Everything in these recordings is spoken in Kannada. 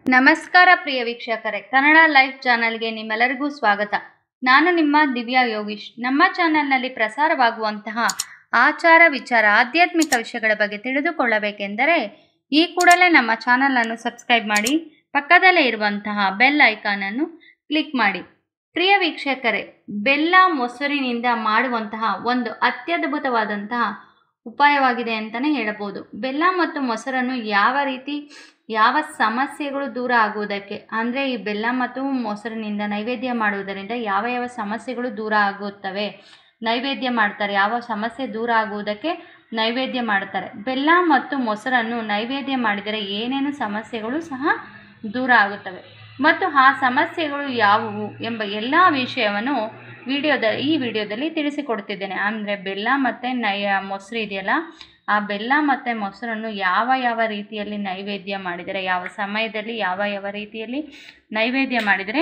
ನಮಸ್ಕಾರ ಪ್ರಿಯ ವೀಕ್ಷಕರೇ ಕನ್ನಡ ಲೈವ್ ಚಾನಲ್ಗೆ ನಿಮ್ಮೆಲ್ಲರಿಗೂ ಸ್ವಾಗತ ನಾನು ನಿಮ್ಮ ದಿವ್ಯಾ ಯೋಗೀಶ್ ನಮ್ಮ ಚಾನಲ್ನಲ್ಲಿ ಪ್ರಸಾರವಾಗುವಂತಹ ಆಚಾರ ವಿಚಾರ ಆಧ್ಯಾತ್ಮಿಕ ವಿಷಯಗಳ ಬಗ್ಗೆ ತಿಳಿದುಕೊಳ್ಳಬೇಕೆಂದರೆ ಈ ಕೂಡಲೇ ನಮ್ಮ ಚಾನಲನ್ನು ಸಬ್ಸ್ಕ್ರೈಬ್ ಮಾಡಿ ಪಕ್ಕದಲ್ಲೇ ಇರುವಂತಹ ಬೆಲ್ ಐಕಾನನ್ನು ಕ್ಲಿಕ್ ಮಾಡಿ ಪ್ರಿಯ ವೀಕ್ಷಕರೇ ಬೆಲ್ಲ ಮೊಸರಿನಿಂದ ಮಾಡುವಂತಹ ಒಂದು ಅತ್ಯದ್ಭುತವಾದಂತಹ ಉಪಾಯವಾಗಿದೆ ಅಂತಲೇ ಹೇಳಬಹುದು ಬೆಲ್ಲ ಮತ್ತು ಮೊಸರನ್ನು ಯಾವ ರೀತಿ ಯಾವ ಸಮಸ್ಯೆಗಳು ದೂರ ಆಗುವುದಕ್ಕೆ ಅಂದರೆ ಈ ಬೆಲ್ಲ ಮತ್ತು ಮೊಸರಿನಿಂದ ನೈವೇದ್ಯ ಮಾಡುವುದರಿಂದ ಯಾವ ಯಾವ ಸಮಸ್ಯೆಗಳು ದೂರ ಆಗುತ್ತವೆ ನೈವೇದ್ಯ ಮಾಡ್ತಾರೆ ಯಾವ ಸಮಸ್ಯೆ ದೂರ ಆಗುವುದಕ್ಕೆ ನೈವೇದ್ಯ ಮಾಡ್ತಾರೆ ಬೆಲ್ಲ ಮತ್ತು ಮೊಸರನ್ನು ನೈವೇದ್ಯ ಮಾಡಿದರೆ ಏನೇನು ಸಮಸ್ಯೆಗಳು ಸಹ ದೂರ ಆಗುತ್ತವೆ ಮತ್ತು ಆ ಸಮಸ್ಯೆಗಳು ಯಾವುವು ಎಂಬ ಎಲ್ಲ ವಿಷಯವನ್ನು ವಿಡಿಯೋದ ಈ ವಿಡಿಯೋದಲ್ಲಿ ತಿಳಿಸಿಕೊಡ್ತಿದ್ದೇನೆ ಅಂದರೆ ಬೆಲ್ಲ ಮತ್ತು ನೈ ಮೊಸರು ಇದೆಯಲ್ಲ ಆ ಬೆಲ್ಲ ಮತ್ತು ಮೊಸರನ್ನು ಯಾವ ಯಾವ ರೀತಿಯಲ್ಲಿ ನೈವೇದ್ಯ ಮಾಡಿದರೆ ಯಾವ ಸಮಯದಲ್ಲಿ ಯಾವ ಯಾವ ರೀತಿಯಲ್ಲಿ ನೈವೇದ್ಯ ಮಾಡಿದರೆ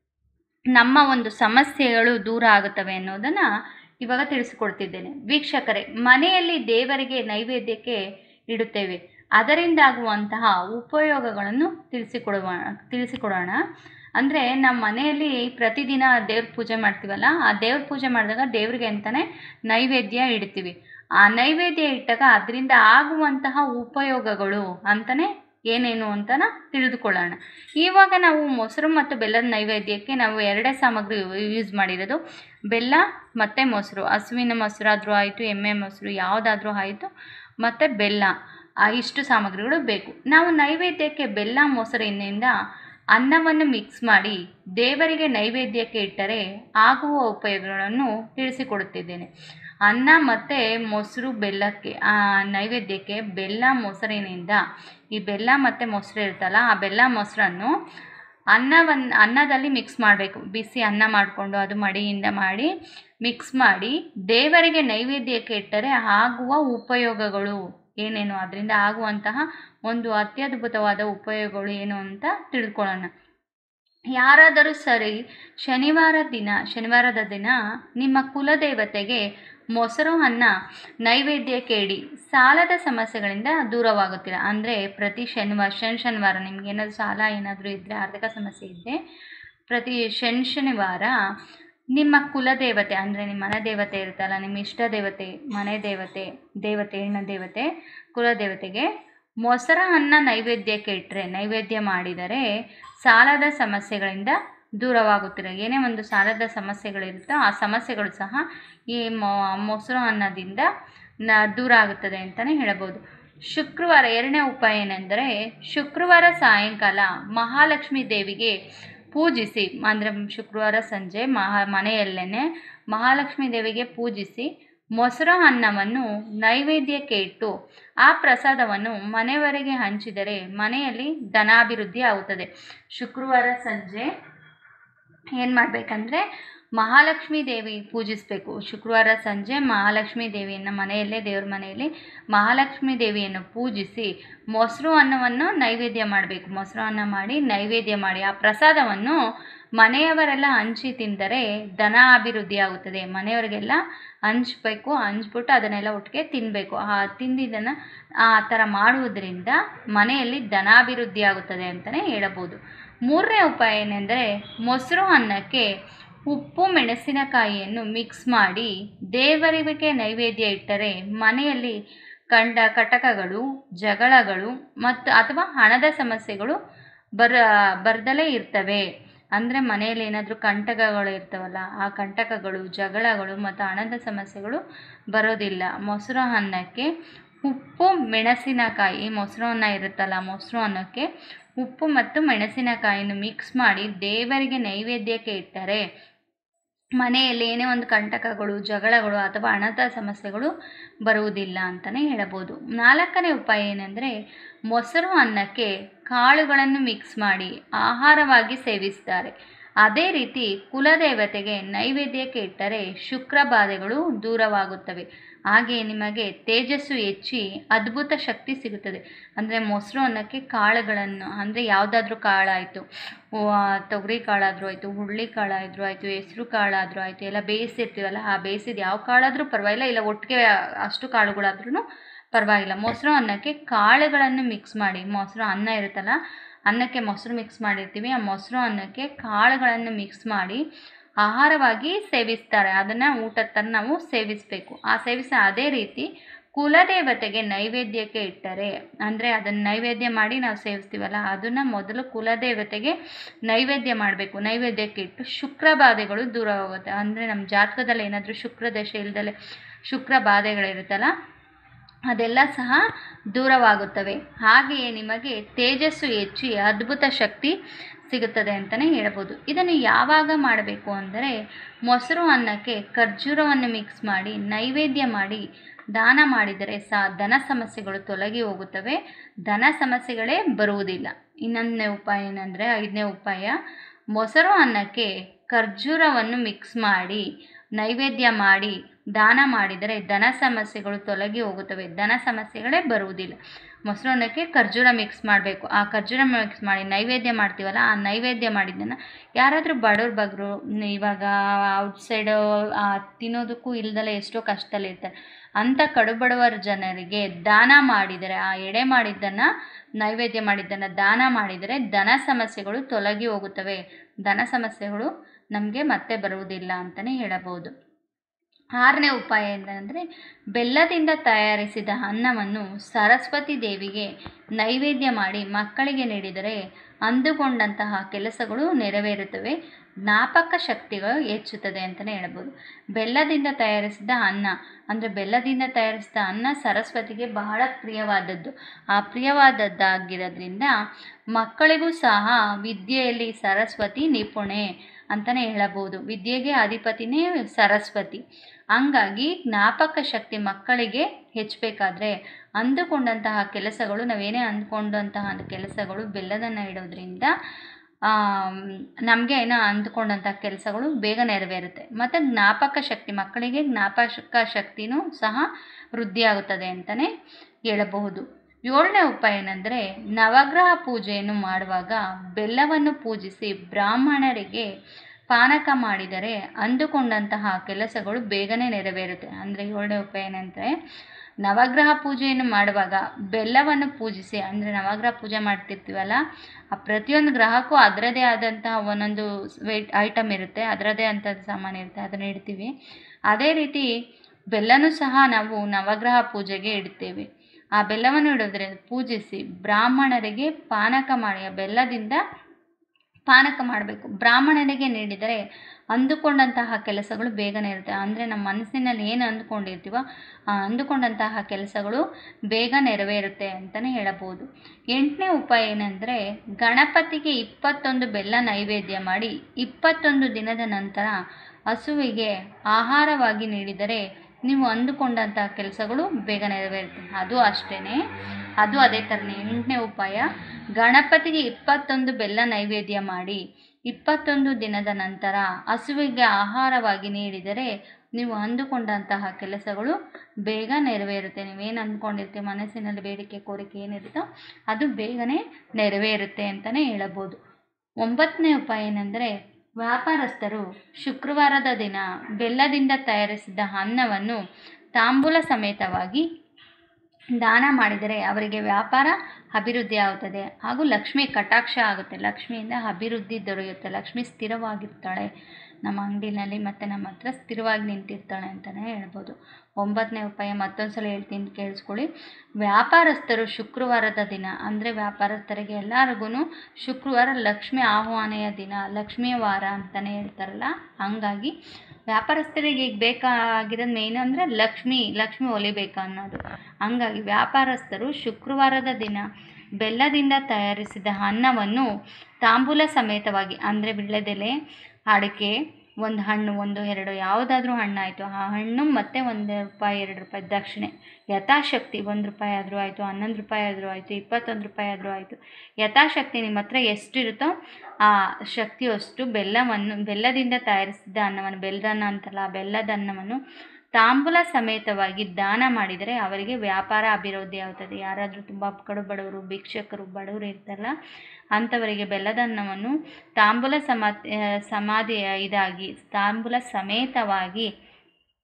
ನಮ್ಮ ಒಂದು ಸಮಸ್ಯೆಗಳು ದೂರ ಆಗುತ್ತವೆ ಅನ್ನೋದನ್ನು ಇವಾಗ ತಿಳಿಸಿಕೊಡ್ತಿದ್ದೇನೆ ವೀಕ್ಷಕರೇ ಮನೆಯಲ್ಲಿ ದೇವರಿಗೆ ನೈವೇದ್ಯಕ್ಕೆ ಇಡುತ್ತೇವೆ ಅದರಿಂದಾಗುವಂತಹ ಉಪಯೋಗಗಳನ್ನು ತಿಳಿಸಿಕೊಡುವ ತಿಳಿಸಿಕೊಡೋಣ ಅಂದರೆ ನಮ್ಮ ಮನೆಯಲ್ಲಿ ಪ್ರತಿದಿನ ದೇವ್ರ ಪೂಜೆ ಮಾಡ್ತೀವಲ್ಲ ಆ ದೇವ್ರ ಪೂಜೆ ಮಾಡಿದಾಗ ದೇವ್ರಿಗೆ ಅಂತಲೇ ನೈವೇದ್ಯ ಇಡ್ತೀವಿ ಆ ನೈವೇದ್ಯ ಇಟ್ಟಾಗ ಅದರಿಂದ ಆಗುವಂತಹ ಉಪಯೋಗಗಳು ಅಂತಲೇ ಏನೇನು ಅಂತನ ತಿಳಿದುಕೊಳ್ಳೋಣ ಇವಾಗ ನಾವು ಮೊಸರು ಮತ್ತು ಬೆಲ್ಲದ ನೈವೇದ್ಯಕ್ಕೆ ನಾವು ಎರಡೇ ಸಾಮಗ್ರಿ ಯೂಸ್ ಮಾಡಿರೋದು ಬೆಲ್ಲ ಮತ್ತು ಮೊಸರು ಹಸುವಿನ ಮೊಸರಾದರೂ ಆಯಿತು ಎಮ್ಮೆ ಮೊಸರು ಯಾವುದಾದ್ರೂ ಆಯಿತು ಮತ್ತು ಬೆಲ್ಲ ಆ ಇಷ್ಟು ಸಾಮಗ್ರಿಗಳು ಬೇಕು ನಾವು ನೈವೇದ್ಯಕ್ಕೆ ಬೆಲ್ಲ ಮೊಸರಿನಿಂದ ಅನ್ನವನ್ನು ಮಿಕ್ಸ್ ಮಾಡಿ ದೇವರಿಗೆ ನೈವೇದ್ಯಕ್ಕೆ ಇಟ್ಟರೆ ಆಗುವ ಉಪಯೋಗಗಳನ್ನು ತಿಳಿಸಿಕೊಡುತ್ತಿದ್ದೇನೆ ಅನ್ನ ಮತ್ತು ಮೊಸರು ಬೆಲ್ಲಕ್ಕೆ ಆ ನೈವೇದ್ಯಕ್ಕೆ ಬೆಲ್ಲ ಮೊಸರಿನಿಂದ ಈ ಬೆಲ್ಲ ಮತ್ತು ಮೊಸರು ಇರುತ್ತಲ್ಲ ಆ ಬೆಲ್ಲ ಮೊಸರನ್ನು ಅನ್ನವನ್ನು ಅನ್ನದಲ್ಲಿ ಮಿಕ್ಸ್ ಮಾಡಬೇಕು ಬಿಸಿ ಅನ್ನ ಮಾಡಿಕೊಂಡು ಅದು ಮಡಿಯಿಂದ ಮಾಡಿ ಮಿಕ್ಸ್ ಮಾಡಿ ದೇವರಿಗೆ ನೈವೇದ್ಯಕ್ಕೆ ಇಟ್ಟರೆ ಆಗುವ ಉಪಯೋಗಗಳು ಏನೇನು ಅದರಿಂದ ಆಗುವಂತಹ ಒಂದು ಅತ್ಯದ್ಭುತವಾದ ಉಪಯೋಗಗಳು ಏನು ಅಂತ ತಿಳ್ಕೊಳ್ಳೋಣ ಯಾರಾದರೂ ಸರಿ ಶನಿವಾರ ದಿನ ಶನಿವಾರದ ದಿನ ನಿಮ್ಮ ಕುಲದೇವತೆಗೆ ಮೊಸರು ಅನ್ನ ನೈವೇದ್ಯಕ್ಕೆ ಇಡಿ ಸಾಲದ ಸಮಸ್ಯೆಗಳಿಂದ ದೂರವಾಗುತ್ತಿಲ್ಲ ಅಂದರೆ ಪ್ರತಿ ಶನಿವಾರ ಶನಿ ಶನಿವಾರ ನಿಮ್ಗೆ ಏನಾದರೂ ಸಾಲ ಏನಾದರೂ ಇದ್ದರೆ ಆರ್ಥಿಕ ಸಮಸ್ಯೆ ಇದ್ದರೆ ಪ್ರತಿ ಶನಿ ಶನಿವಾರ ನಿಮ್ಮ ಕುಲದೇವತೆ ಅಂದರೆ ನಿಮ್ಮ ಮನೆ ದೇವತೆ ಇರುತ್ತಲ್ಲ ನಿಮ್ಮ ಇಷ್ಟ ದೇವತೆ ಮನೆ ದೇವತೆ ದೇವತೆ ಹೆಣ್ಣು ದೇವತೆ ಕುಲದೇವತೆಗೆ ಮೊಸರ ಅನ್ನ ನೈವೇದ್ಯಕ್ಕೆ ಇಟ್ಟರೆ ನೈವೇದ್ಯ ಮಾಡಿದರೆ ಸಾಲದ ಸಮಸ್ಯೆಗಳಿಂದ ದೂರವಾಗುತ್ತಿರ ಏನೇ ಒಂದು ಸಾಲದ ಸಮಸ್ಯೆಗಳಿರುತ್ತೋ ಆ ಸಮಸ್ಯೆಗಳು ಸಹ ಈ ಮೊಸರು ಅನ್ನದಿಂದ ನ ದೂರ ಆಗುತ್ತದೆ ಅಂತಲೇ ಹೇಳಬಹುದು ಶುಕ್ರವಾರ ಎರಡನೇ ಉಪಾಯ ಏನೆಂದರೆ ಶುಕ್ರವಾರ ಸಾಯಂಕಾಲ ಮಹಾಲಕ್ಷ್ಮೀ ದೇವಿಗೆ ಪೂಜಿಸಿ ಅಂದರೆ ಶುಕ್ರವಾರ ಸಂಜೆ ಮಹಾ ಮನೆಯಲ್ಲೇ ಮಹಾಲಕ್ಷ್ಮೀ ದೇವಿಗೆ ಪೂಜಿಸಿ ಮೊಸರು ಅನ್ನವನ್ನು ನೈವೇದ್ಯಕ್ಕೆ ಇಟ್ಟು ಆ ಪ್ರಸಾದವನ್ನು ಮನೆಯವರೆಗೆ ಹಂಚಿದರೆ ಮನೆಯಲ್ಲಿ ಧನಾಭಿವೃದ್ಧಿ ಆಗುತ್ತದೆ ಶುಕ್ರವಾರ ಸಂಜೆ ಏನು ಮಾಡಬೇಕಂದ್ರೆ ಮಹಾಲಕ್ಷ್ಮೀ ದೇವಿ ಪೂಜಿಸಬೇಕು ಶುಕ್ರವಾರ ಸಂಜೆ ಮಹಾಲಕ್ಷ್ಮೀ ದೇವಿಯನ್ನು ಮನೆಯಲ್ಲೇ ದೇವ್ರ ಮನೆಯಲ್ಲಿ ಮಹಾಲಕ್ಷ್ಮೀ ದೇವಿಯನ್ನು ಪೂಜಿಸಿ ಮೊಸರು ಅನ್ನವನ್ನು ನೈವೇದ್ಯ ಮಾಡಬೇಕು ಮೊಸರು ಅನ್ನ ಮಾಡಿ ನೈವೇದ್ಯ ಮಾಡಿ ಆ ಪ್ರಸಾದವನ್ನು ಮನೆಯವರೆಲ್ಲ ಹಂಚಿ ತಿಂದರೆ ಧನ ಅಭಿವೃದ್ಧಿ ಆಗುತ್ತದೆ ಮನೆಯವರಿಗೆಲ್ಲ ಹಂಚ್ಬೇಕು ಹಂಚ್ಬಿಟ್ಟು ಅದನ್ನೆಲ್ಲ ಒಟ್ಟಿಗೆ ತಿನ್ನಬೇಕು ಆ ತಿಂದಿದ್ದನ್ನು ಆ ಥರ ಮಾಡುವುದರಿಂದ ಮನೆಯಲ್ಲಿ ಧನಾಭಿವೃದ್ಧಿ ಆಗುತ್ತದೆ ಅಂತಲೇ ಹೇಳಬಹುದು ಮೂರನೇ ಉಪಾಯ ಏನೆಂದರೆ ಮೊಸರು ಅನ್ನಕ್ಕೆ ಉಪ್ಪು ಮೆಣಸಿನಕಾಯಿಯನ್ನು ಮಿಕ್ಸ್ ಮಾಡಿ ದೇವರಿಗೆ ನೈವೇದ್ಯ ಇಟ್ಟರೆ ಮನೆಯಲ್ಲಿ ಕಂಡ ಕಟಕಗಳು ಜಗಳಗಳು ಮತ್ತು ಅಥವಾ ಹಣದ ಸಮಸ್ಯೆಗಳು ಬರ ಬರ್ದಲೇ ಇರ್ತವೆ ಅಂದರೆ ಮನೆಯಲ್ಲಿ ಏನಾದರೂ ಕಂಟಕಗಳು ಇರ್ತವಲ್ಲ ಆ ಕಂಟಕಗಳು ಜಗಳಗಳು ಮತ್ತು ಹಣದ ಸಮಸ್ಯೆಗಳು ಬರೋದಿಲ್ಲ ಮೊಸರು ಅನ್ನಕ್ಕೆ ಉಪ್ಪು ಮೆಣಸಿನಕಾಯಿ ಮೊಸರು ಅನ್ನ ಇರುತ್ತಲ್ಲ ಮೊಸರು ಅನ್ನಕ್ಕೆ ಉಪ್ಪು ಮತ್ತು ಮೆಣಸಿನಕಾಯಿಯನ್ನು ಮಿಕ್ಸ್ ಮಾಡಿ ದೇವರಿಗೆ ನೈವೇದ್ಯಕ್ಕೆ ಇಟ್ಟರೆ ಮನೆಯಲ್ಲಿ ಏನೇ ಒಂದು ಕಂಟಕಗಳು ಜಗಳಗಳು ಅಥವಾ ಹಣದ ಸಮಸ್ಯೆಗಳು ಬರುವುದಿಲ್ಲ ಅಂತಲೇ ಹೇಳಬಹುದು ನಾಲ್ಕನೇ ಉಪಾಯ ಏನೆಂದರೆ ಮೊಸರು ಅನ್ನಕ್ಕೆ ಕಾಳುಗಳನ್ನು ಮಿಕ್ಸ್ ಮಾಡಿ ಆಹಾರವಾಗಿ ಸೇವಿಸ್ತಾರೆ ಅದೇ ರೀತಿ ಕುಲದೇವತೆಗೆ ನೈವೇದ್ಯಕ್ಕೆ ಇಟ್ಟರೆ ಶುಕ್ರ ಬಾಧೆಗಳು ದೂರವಾಗುತ್ತವೆ ಹಾಗೆ ನಿಮಗೆ ತೇಜಸ್ಸು ಹೆಚ್ಚಿ ಅದ್ಭುತ ಶಕ್ತಿ ಸಿಗುತ್ತದೆ ಅಂದರೆ ಮೊಸರು ಅನ್ನಕ್ಕೆ ಕಾಳುಗಳನ್ನು ಅಂದರೆ ಯಾವುದಾದ್ರೂ ಕಾಳಾಯಿತು ತೊಗರಿ ಕಾಳಾದರೂ ಆಯಿತು ಹುರುಳಿ ಕಾಳಾದರೂ ಆಯಿತು ಹೆಸ್ರು ಕಾಳಾದರೂ ಆಯಿತು ಎಲ್ಲ ಬೇಯಿಸಿರ್ತೀವಲ್ಲ ಆ ಬೇಯಿಸಿದ ಯಾವ ಕಾಳಾದರೂ ಪರವಾಗಿಲ್ಲ ಇಲ್ಲ ಒಟ್ಟಿಗೆ ಅಷ್ಟು ಕಾಳುಗಳಾದ್ರೂ ಪರವಾಗಿಲ್ಲ ಮೊಸರು ಅನ್ನಕ್ಕೆ ಕಾಳುಗಳನ್ನು ಮಿಕ್ಸ್ ಮಾಡಿ ಮೊಸರು ಅನ್ನ ಇರುತ್ತಲ್ಲ ಅನ್ನಕ್ಕೆ ಮೊಸರು ಮಿಕ್ಸ್ ಮಾಡಿರ್ತೀವಿ ಆ ಮೊಸರು ಅನ್ನಕ್ಕೆ ಕಾಳುಗಳನ್ನು ಮಿಕ್ಸ್ ಮಾಡಿ ಆಹಾರವಾಗಿ ಸೇವಿಸ್ತಾರೆ ಅದನ್ನು ಊಟದ ಥರ ನಾವು ಸೇವಿಸಬೇಕು ಆ ಸೇವಿಸ ಅದೇ ರೀತಿ ಕುಲದೇವತೆಗೆ ನೈವೇದ್ಯಕ್ಕೆ ಇಟ್ಟರೆ ಅಂದರೆ ಅದನ್ನು ನೈವೇದ್ಯ ಮಾಡಿ ನಾವು ಸೇವಿಸ್ತೀವಲ್ಲ ಅದನ್ನು ಮೊದಲು ಕುಲದೇವತೆಗೆ ನೈವೇದ್ಯ ಮಾಡಬೇಕು ನೈವೇದ್ಯಕ್ಕೆ ಇಟ್ಟು ಶುಕ್ರ ಬಾಧೆಗಳು ದೂರ ಹೋಗುತ್ತೆ ಅಂದರೆ ನಮ್ಮ ಜಾತಕದಲ್ಲಿ ಏನಾದರೂ ಶುಕ್ರ ದಶೆ ಇಲ್ದಲೆ ಶುಕ್ರ ಬಾಧೆಗಳಿರುತ್ತಲ್ಲ ಅದೆಲ್ಲ ಸಹ ದೂರವಾಗುತ್ತವೆ ಹಾಗೆಯೇ ನಿಮಗೆ ತೇಜಸ್ಸು ಹೆಚ್ಚಿ ಅದ್ಭುತ ಶಕ್ತಿ ಸಿಗುತ್ತದೆ ಅಂತಲೇ ಹೇಳ್ಬೋದು ಇದನ್ನು ಯಾವಾಗ ಮಾಡಬೇಕು ಅಂದರೆ ಮೊಸರು ಅನ್ನಕ್ಕೆ ಖರ್ಜೂರವನ್ನು ಮಿಕ್ಸ್ ಮಾಡಿ ನೈವೇದ್ಯ ಮಾಡಿ ದಾನ ಮಾಡಿದರೆ ಸಹ ಧನ ಸಮಸ್ಯೆಗಳು ತೊಲಗಿ ಹೋಗುತ್ತವೆ ಧನ ಸಮಸ್ಯೆಗಳೇ ಬರುವುದಿಲ್ಲ ಇನ್ನೊಂದನೇ ಉಪಾಯ ಏನಂದರೆ ಐದನೇ ಉಪಾಯ ಮೊಸರು ಅನ್ನಕ್ಕೆ ಖರ್ಜೂರವನ್ನು ಮಿಕ್ಸ್ ಮಾಡಿ ನೈವೇದ್ಯ ಮಾಡಿ ದಾನ ಮಾಡಿದರೆ ಧನ ಸಮಸ್ಯೆಗಳು ತೊಲಗಿ ಹೋಗುತ್ತವೆ ಧನ ಸಮಸ್ಯೆಗಳೇ ಬರುವುದಿಲ್ಲ ಮೊಸರು ಅನ್ನಕ್ಕೆ ಖರ್ಜೂರ ಮಿಕ್ಸ್ ಮಾಡಬೇಕು ಆ ಖರ್ಜೂರ ಮಿಕ್ಸ್ ಮಾಡಿ ನೈವೇದ್ಯ ಮಾಡ್ತೀವಲ್ಲ ಆ ನೈವೇದ್ಯ ಮಾಡಿದ್ದನ್ನು ಯಾರಾದರೂ ಬಡವ್ರ ಬಗ್ರು ಇವಾಗ ಔಟ್ಸೈಡು ತಿನ್ನೋದಕ್ಕೂ ಇಲ್ದಲೆ ಎಷ್ಟೋ ಕಷ್ಟದಲ್ಲಿರ್ತಾರೆ ಅಂಥ ಕಡುಬಡವರ ಜನರಿಗೆ ದಾನ ಮಾಡಿದರೆ ಆ ಎಡೆ ಮಾಡಿದ್ದನ್ನು ನೈವೇದ್ಯ ಮಾಡಿದ್ದನ್ನು ದಾನ ಮಾಡಿದರೆ ಧನ ಸಮಸ್ಯೆಗಳು ತೊಲಗಿ ಹೋಗುತ್ತವೆ ಧನ ಸಮಸ್ಯೆಗಳು ನಮಗೆ ಮತ್ತೆ ಬರುವುದಿಲ್ಲ ಅಂತಲೇ ಹೇಳಬಹುದು ಆರನೇ ಉಪಾಯ ಏನಂದರೆ ಬೆಲ್ಲದಿಂದ ತಯಾರಿಸಿದ ಅನ್ನವನ್ನು ಸರಸ್ವತಿ ದೇವಿಗೆ ನೈವೇದ್ಯ ಮಾಡಿ ಮಕ್ಕಳಿಗೆ ನೀಡಿದರೆ ಅಂದುಕೊಂಡಂತಹ ಕೆಲಸಗಳು ನೆರವೇರುತ್ತವೆ ಜ್ಞಾಪಕ ಶಕ್ತಿಗಳು ಹೆಚ್ಚುತ್ತದೆ ಅಂತಲೇ ಹೇಳ್ಬೋದು ಬೆಲ್ಲದಿಂದ ತಯಾರಿಸಿದ ಅನ್ನ ಅಂದರೆ ಬೆಲ್ಲದಿಂದ ತಯಾರಿಸಿದ ಅನ್ನ ಸರಸ್ವತಿಗೆ ಬಹಳ ಪ್ರಿಯವಾದದ್ದು ಆ ಪ್ರಿಯವಾದದ್ದಾಗಿರೋದ್ರಿಂದ ಮಕ್ಕಳಿಗೂ ಸಹ ವಿದ್ಯೆಯಲ್ಲಿ ಸರಸ್ವತಿ ನಿಪುಣೆ ಅಂತಲೇ ಹೇಳಬಹುದು ವಿದ್ಯೆಗೆ ಅಧಿಪತಿನೇ ಸರಸ್ವತಿ ಹಂಗಾಗಿ ಜ್ಞಾಪಕ ಶಕ್ತಿ ಮಕ್ಕಳಿಗೆ ಹೆಚ್ಚಬೇಕಾದ್ರೆ ಅಂದುಕೊಂಡಂತಹ ಕೆಲಸಗಳು ನಾವೇನೇ ಅಂದ್ಕೊಂಡಂತಹ ಕೆಲಸಗಳು ಬೆಲ್ಲದನ್ನು ಇಡೋದ್ರಿಂದ ನಮಗೆ ಏನೋ ಅಂದ್ಕೊಂಡಂಥ ಕೆಲಸಗಳು ಬೇಗ ನೆರವೇರುತ್ತೆ ಮತ್ತು ಜ್ಞಾಪಕ ಶಕ್ತಿ ಮಕ್ಕಳಿಗೆ ಜ್ಞಾಪಕ ಶಕ್ತಿನೂ ಸಹ ವೃದ್ಧಿಯಾಗುತ್ತದೆ ಅಂತಲೇ ಹೇಳಬಹುದು ಏಳನೇ ಉಪಾಯ ಏನಂದರೆ ನವಗ್ರಹ ಪೂಜೆಯನ್ನು ಮಾಡುವಾಗ ಬೆಲ್ಲವನ್ನು ಪೂಜಿಸಿ ಬ್ರಾಹ್ಮಣರಿಗೆ ಪಾನಕ ಮಾಡಿದರೆ ಅಂದುಕೊಂಡಂತಹ ಕೆಲಸಗಳು ಬೇಗನೆ ನೆರವೇರುತ್ತೆ ಅಂದರೆ ಏಳನೇ ಉಪಾಯ ಏನಂದರೆ ನವಗ್ರಹ ಪೂಜೆಯನ್ನು ಮಾಡುವಾಗ ಬೆಲ್ಲವನ್ನು ಪೂಜಿಸಿ ಅಂದರೆ ನವಗ್ರಹ ಪೂಜೆ ಮಾಡ್ತಿರ್ತೀವಲ್ಲ ಆ ಪ್ರತಿಯೊಂದು ಗ್ರಹಕ್ಕೂ ಅದರದೇ ಆದಂತಹ ಒಂದೊಂದು ವೇಟ್ ಐಟಮ್ ಇರುತ್ತೆ ಅದರದೇ ಅಂಥದ್ದು ಸಾಮಾನು ಇರುತ್ತೆ ಅದನ್ನು ಇಡ್ತೀವಿ ಅದೇ ರೀತಿ ಬೆಲ್ಲನೂ ಸಹ ನಾವು ನವಗ್ರಹ ಪೂಜೆಗೆ ಇಡ್ತೇವೆ ಆ ಬೆಲ್ಲವನ್ನು ಇಡೋದ್ರಿಂದ ಪೂಜಿಸಿ ಬ್ರಾಹ್ಮಣರಿಗೆ ಪಾನಕ ಮಾಡಿ ಆ ಬೆಲ್ಲದಿಂದ ಪಾನಕ ಮಾಡಬೇಕು ಬ್ರಾಹ್ಮಣನಿಗೆ ನೀಡಿದರೆ ಅಂದುಕೊಂಡಂತಹ ಕೆಲಸಗಳು ಬೇಗನೆ ಇರುತ್ತೆ ಅಂದರೆ ನಮ್ಮ ಮನಸ್ಸಿನಲ್ಲಿ ಏನು ಅಂದುಕೊಂಡಿರ್ತೀವೋ ಆ ಅಂದುಕೊಂಡಂತಹ ಕೆಲಸಗಳು ಬೇಗ ನೆರವೇರುತ್ತೆ ಅಂತಲೇ ಹೇಳಬಹುದು ಎಂಟನೇ ಉಪಾಯ ಏನಂದರೆ ಗಣಪತಿಗೆ ಇಪ್ಪತ್ತೊಂದು ಬೆಲ್ಲ ನೈವೇದ್ಯ ಮಾಡಿ ಇಪ್ಪತ್ತೊಂದು ದಿನದ ನಂತರ ಹಸುವಿಗೆ ಆಹಾರವಾಗಿ ನೀಡಿದರೆ ನೀವು ಅಂದುಕೊಂಡಂತಹ ಕೆಲಸಗಳು ಬೇಗ ನೆರವೇರುತ್ತೆ ಅದು ಅಷ್ಟೇ ಅದು ಅದೇ ಥರನೇ ಎಂಟನೇ ಉಪಾಯ ಗಣಪತಿಗೆ ಇಪ್ಪತ್ತೊಂದು ಬೆಲ್ಲ ನೈವೇದ್ಯ ಮಾಡಿ ಇಪ್ಪತ್ತೊಂದು ದಿನದ ನಂತರ ಹಸುವಿಗೆ ಆಹಾರವಾಗಿ ನೀಡಿದರೆ ನೀವು ಅಂದುಕೊಂಡಂತಹ ಕೆಲಸಗಳು ಬೇಗ ನೆರವೇರುತ್ತೆ ನೀವೇನು ಅಂದ್ಕೊಂಡಿರ್ತೀವಿ ಮನಸ್ಸಿನಲ್ಲಿ ಬೇಡಿಕೆ ಕೋರಿಕೆ ಏನಿರುತ್ತೋ ಅದು ಬೇಗನೆ ನೆರವೇರುತ್ತೆ ಅಂತಲೇ ಹೇಳಬಹುದು ಒಂಬತ್ತನೇ ಉಪಾಯ ಏನಂದರೆ ವ್ಯಾಪಾರಸ್ಥರು ಶುಕ್ರವಾರದ ದಿನ ಬೆಲ್ಲದಿಂದ ತಯಾರಿಸಿದ ಅನ್ನವನ್ನು ತಾಂಬೂಲ ಸಮೇತವಾಗಿ ದಾನ ಮಾಡಿದರೆ ಅವರಿಗೆ ವ್ಯಾಪಾರ ಅಭಿವೃದ್ಧಿ ಆಗುತ್ತದೆ ಹಾಗೂ ಲಕ್ಷ್ಮಿ ಕಟಾಕ್ಷ ಆಗುತ್ತೆ ಲಕ್ಷ್ಮಿಯಿಂದ ಅಭಿವೃದ್ಧಿ ದೊರೆಯುತ್ತೆ ಲಕ್ಷ್ಮಿ ಸ್ಥಿರವಾಗಿರ್ತಾಳೆ ನಮ್ಮ ಅಂಗಡಿನಲ್ಲಿ ಮತ್ತು ನಮ್ಮ ಹತ್ರ ಸ್ಥಿರವಾಗಿ ನಿಂತಿರ್ತಾಳೆ ಅಂತಲೇ ಹೇಳ್ಬೋದು ಒಂಬತ್ತನೇ ಉಪಾಯ ಮತ್ತೊಂದು ಸಲ ಹೇಳ್ತೀನಿ ಕೇಳಿಸ್ಕೊಳ್ಳಿ ವ್ಯಾಪಾರಸ್ಥರು ಶುಕ್ರವಾರದ ದಿನ ಅಂದರೆ ವ್ಯಾಪಾರಸ್ಥರಿಗೆ ಎಲ್ಲರಿಗೂ ಶುಕ್ರವಾರ ಲಕ್ಷ್ಮಿ ಆಹ್ವಾನೆಯ ದಿನ ಲಕ್ಷ್ಮಿಯ ವಾರ ಅಂತಲೇ ಹೇಳ್ತಾರಲ್ಲ ಹಂಗಾಗಿ ವ್ಯಾಪಾರಸ್ಥರಿಗೆ ಈಗ ಬೇಕಾಗಿರೋದು ಮೇಯ್ನ್ ಅಂದರೆ ಲಕ್ಷ್ಮಿ ಲಕ್ಷ್ಮಿ ಒಲಿಬೇಕು ಅನ್ನೋದು ಹಂಗಾಗಿ ವ್ಯಾಪಾರಸ್ಥರು ಶುಕ್ರವಾರದ ದಿನ ಬೆಲ್ಲದಿಂದ ತಯಾರಿಸಿದ ಅನ್ನವನ್ನು ತಾಂಬೂಲ ಸಮೇತವಾಗಿ ಅಂದರೆ ವಿಳ್ಯದೆಲೆ ಅಡಿಕೆ ಒಂದು ಹಣ್ಣು ಒಂದು ಎರಡು ಯಾವುದಾದ್ರೂ ಹಣ್ಣಾಯಿತು ಆ ಹಣ್ಣು ಮತ್ತು ಒಂದು ರೂಪಾಯಿ ಎರಡು ರೂಪಾಯಿ ದಕ್ಷಿಣೆ ಯಥಾಶಕ್ತಿ ಒಂದು ರೂಪಾಯಿ ಆದರೂ ಆಯಿತು ಹನ್ನೊಂದು ರೂಪಾಯಿ ಆದರೂ ಆಯಿತು ಇಪ್ಪತ್ತೊಂದು ರೂಪಾಯಿ ಆದರೂ ಆಯಿತು ಯಥಾಶಕ್ತಿ ನಿಮ್ಮ ಹತ್ರ ಎಷ್ಟಿರುತ್ತೋ ಆ ಶಕ್ತಿಯಷ್ಟು ಬೆಲ್ಲವನ್ನು ಬೆಲ್ಲದಿಂದ ತಯಾರಿಸಿದ ಅನ್ನವನ್ನು ಬೆಲ್ಲದನ್ನ ಅಂತಲ್ಲ ಆ ಬೆಲ್ಲದ ಅನ್ನವನ್ನು ತಾಂಬೂಲ ಸಮೇತವಾಗಿ ದಾನ ಮಾಡಿದರೆ ಅವರಿಗೆ ವ್ಯಾಪಾರ ಅಭಿವೃದ್ಧಿ ಆಗುತ್ತದೆ ಯಾರಾದರೂ ತುಂಬ ಕಡು ಬಡವರು ಭಿಕ್ಷಕರು ಬಡವರು ಇರ್ತಾರಲ್ಲ ಅಂಥವರಿಗೆ ಬೆಲ್ಲದ ಅನ್ನವನ್ನು ತಾಂಬೂಲ ಸಮಾ ಸಮಾಧಿ ಇದಾಗಿ ತಾಂಬೂಲ ಸಮೇತವಾಗಿ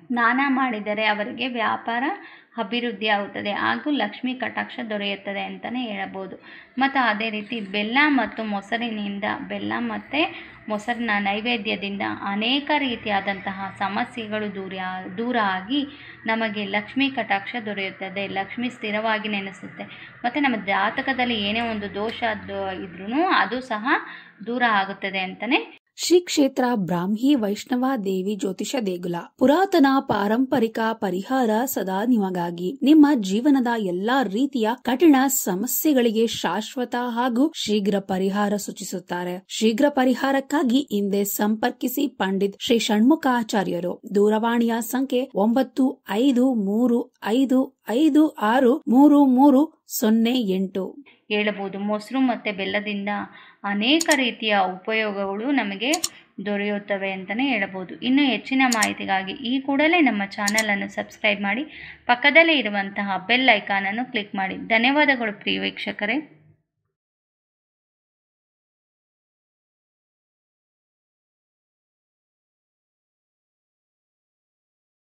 ದಾನ ಮಾಡಿದರೆ ಅವರಿಗೆ ವ್ಯಾಪಾರ ಅಭಿವೃದ್ಧಿ ಆಗುತ್ತದೆ ಹಾಗೂ ಲಕ್ಷ್ಮೀ ಕಟಾಕ್ಷ ದೊರೆಯುತ್ತದೆ ಅಂತಲೇ ಹೇಳಬಹುದು ಮತ್ತು ಅದೇ ರೀತಿ ಬೆಲ್ಲ ಮತ್ತು ಮೊಸರಿನಿಂದ ಬೆಲ್ಲ ಮತ್ತು ಮೊಸರಿನ ನೈವೇದ್ಯದಿಂದ ಅನೇಕ ರೀತಿಯಾದಂತಹ ಸಮಸ್ಯೆಗಳು ದೂರ ದೂರ ಆಗಿ ನಮಗೆ ಲಕ್ಷ್ಮೀ ಕಟಾಕ್ಷ ದೊರೆಯುತ್ತದೆ ಲಕ್ಷ್ಮಿ ಸ್ಥಿರವಾಗಿ ನೆನೆಸುತ್ತೆ ಮತ್ತು ನಮ್ಮ ಜಾತಕದಲ್ಲಿ ಏನೇ ಒಂದು ದೋಷ ಇದ್ರೂ ಅದು ಸಹ ದೂರ ಆಗುತ್ತದೆ ಅಂತಲೇ ಶ್ರೀ ಕ್ಷೇತ್ರ ಬ್ರಾಹ್ಮಿ ವೈಷ್ಣವ ದೇವಿ ಜ್ಯೋತಿಷ ದೇಗುಲ ಪುರಾತನ ಪಾರಂಪರಿಕ ಪರಿಹಾರ ಸದಾ ನಿಮಗಾಗಿ ನಿಮ್ಮ ಜೀವನದ ಎಲ್ಲಾ ರೀತಿಯ ಕಠಿಣ ಸಮಸ್ಯೆಗಳಿಗೆ ಶಾಶ್ವತ ಹಾಗೂ ಶೀಘ್ರ ಪರಿಹಾರ ಸೂಚಿಸುತ್ತಾರೆ ಶೀಘ್ರ ಪರಿಹಾರಕ್ಕಾಗಿ ಹಿಂದೆ ಸಂಪರ್ಕಿಸಿ ಪಂಡಿತ್ ಶ್ರೀ ಷಣ್ಮುಖಾಚಾರ್ಯರು ದೂರವಾಣಿಯ ಸಂಖ್ಯೆ ಒಂಬತ್ತು ಐದು ಮೂರು ಐದು ಐದು ಆರು ಮೂರು ಮೂರು ಸೊನ್ನೆ ಎಂಟು ಹೇಳಬಹುದು ಮೊಸರು ಮತ್ತು ಬೆಲ್ಲದಿಂದ ಅನೇಕ ರೀತಿಯ ಉಪಯೋಗಗಳು ನಮಗೆ ದೊರೆಯುತ್ತವೆ ಅಂತಲೇ ಹೇಳಬಹುದು ಇನ್ನು ಹೆಚ್ಚಿನ ಮಾಹಿತಿಗಾಗಿ ಈ ಕೂಡಲೇ ನಮ್ಮ ಚಾನಲನ್ನು ಸಬ್ಸ್ಕ್ರೈಬ್ ಮಾಡಿ ಪಕ್ಕದಲ್ಲೇ ಇರುವಂತಹ ಬೆಲ್ ಐಕಾನನ್ನು ಕ್ಲಿಕ್ ಮಾಡಿ ಧನ್ಯವಾದಗಳು ಪ್ರಿಯ ವೀಕ್ಷಕರೇ